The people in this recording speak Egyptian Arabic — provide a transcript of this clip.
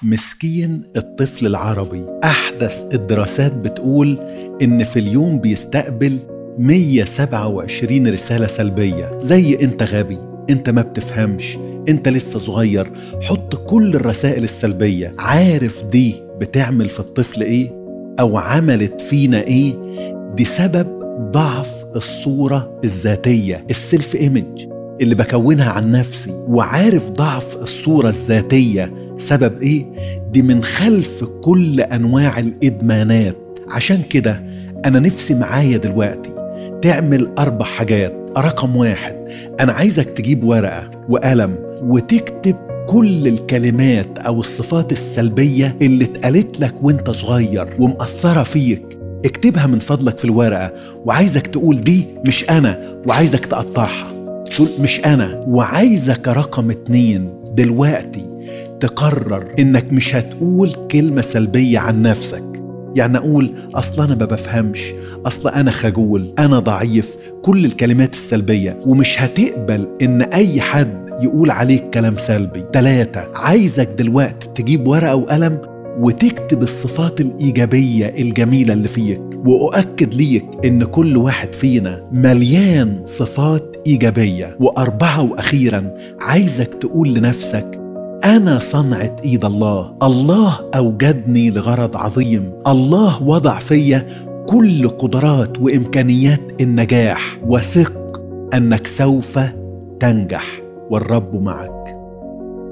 مسكين الطفل العربي أحدث الدراسات بتقول إن في اليوم بيستقبل 127 رسالة سلبية زي أنت غبي أنت ما بتفهمش أنت لسه صغير حط كل الرسائل السلبية عارف دي بتعمل في الطفل إيه أو عملت فينا إيه دي سبب ضعف الصورة الذاتية السيلف ايمج اللي بكونها عن نفسي وعارف ضعف الصورة الذاتية سبب ايه دي من خلف كل انواع الادمانات عشان كده انا نفسي معايا دلوقتي تعمل اربع حاجات رقم واحد انا عايزك تجيب ورقة وقلم وتكتب كل الكلمات او الصفات السلبية اللي اتقالت لك وانت صغير ومأثرة فيك اكتبها من فضلك في الورقة وعايزك تقول دي مش أنا وعايزك تقطعها تقول مش أنا وعايزك رقم اتنين دلوقتي تقرر إنك مش هتقول كلمة سلبية عن نفسك يعني أقول أصل أنا ما بفهمش أصل أنا خجول أنا ضعيف كل الكلمات السلبية ومش هتقبل إن أي حد يقول عليك كلام سلبي ثلاثة عايزك دلوقتي تجيب ورقة وقلم وتكتب الصفات الإيجابية الجميلة اللي فيك وأؤكد ليك إن كل واحد فينا مليان صفات إيجابية وأربعة وأخيرا عايزك تقول لنفسك أنا صنعة إيد الله الله أوجدني لغرض عظيم الله وضع فيا كل قدرات وإمكانيات النجاح وثق أنك سوف تنجح والرب معك